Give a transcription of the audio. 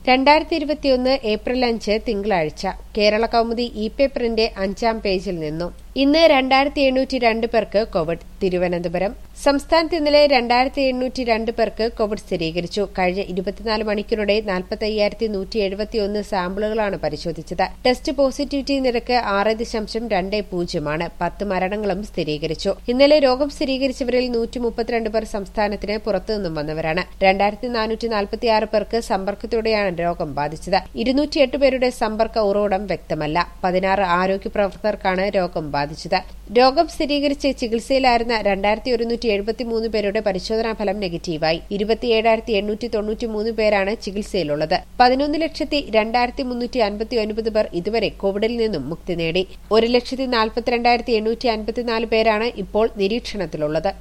രണ്ടായിരത്തി ഇരുപത്തിയൊന്ന് ഏപ്രിൽ അഞ്ച് തിങ്കളാഴ്ച കേരള കൗമുദി ഇ പേപ്പറിന്റെ അഞ്ചാം പേജിൽ നിന്നും ഇന്ന് രണ്ടായിരത്തി എണ്ണൂറ്റി രണ്ട് പേർക്ക് കോവിഡ് തിരുവനന്തപുരം സംസ്ഥാനത്ത് ഇന്നലെ രണ്ടായിരത്തി എണ്ണൂറ്റി രണ്ട് പേർക്ക് കോവിഡ് സ്ഥിരീകരിച്ചു കഴിഞ്ഞ ഇരുപത്തിനാല് മണിക്കൂറിടെ നാൽപ്പത്തി അയ്യായിരത്തി നൂറ്റി എഴുപത്തിയൊന്ന് സാമ്പിളുകളാണ് പരിശോധിച്ചത് ടെസ്റ്റ് പോസിറ്റിവിറ്റി നിരക്ക് ആറ് ദശാംശം രണ്ട് പൂജ്യമാണ് പത്ത് മരണങ്ങളും സ്ഥിരീകരിച്ചു ഇന്നലെ രോഗം സ്ഥിരീകരിച്ചവരിൽ നൂറ്റി മുപ്പത്തിരണ്ട് പേർ സംസ്ഥാനത്തിന് പുറത്തുനിന്നും വന്നവരാണ് രണ്ടായിരത്തി നാനൂറ്റി നാൽപ്പത്തിയാറ് പേർക്ക് സമ്പർക്കത്തോടെയാണ് രോഗം ബാധിച്ചത് ഇരുന്നൂറ്റിയെട്ട് പേരുടെ സമ്പർക്ക ഉറവിടം വ്യക്തമല്ല പതിനാറ് ആരോഗ്യ പ്രവർത്തകർക്കാണ് രോഗം ബാധിച്ചത് രോഗം സ്ഥിരീകരിച്ച് ചികിത്സയിലായിരുന്ന രണ്ടായിരത്തി ഒരുന്നൂറ്റി എഴുപത്തിമൂന്ന് പേരുടെ പരിശോധനാ ഫലം നെഗറ്റീവായി ഇരുപത്തിയേഴായിരത്തി എണ്ണൂറ്റി തൊണ്ണൂറ്റിമൂന്ന് പേരാണ് ചികിത്സയിലുള്ളത് പതിനൊന്ന് ലക്ഷത്തി രണ്ടായിരത്തി മുന്നൂറ്റി അൻപത്തി ഒൻപത് പേർ ഇതുവരെ കോവിഡിൽ നിന്നും മുക്തി നേടി ഒരു ലക്ഷത്തി നാൽപ്പത്തിരണ്ടായിരത്തി എണ്ണൂറ്റി അൻപത്തിനാല് പേരാണ് ഇപ്പോൾ നിരീക്ഷണത്തിലുള്ളത്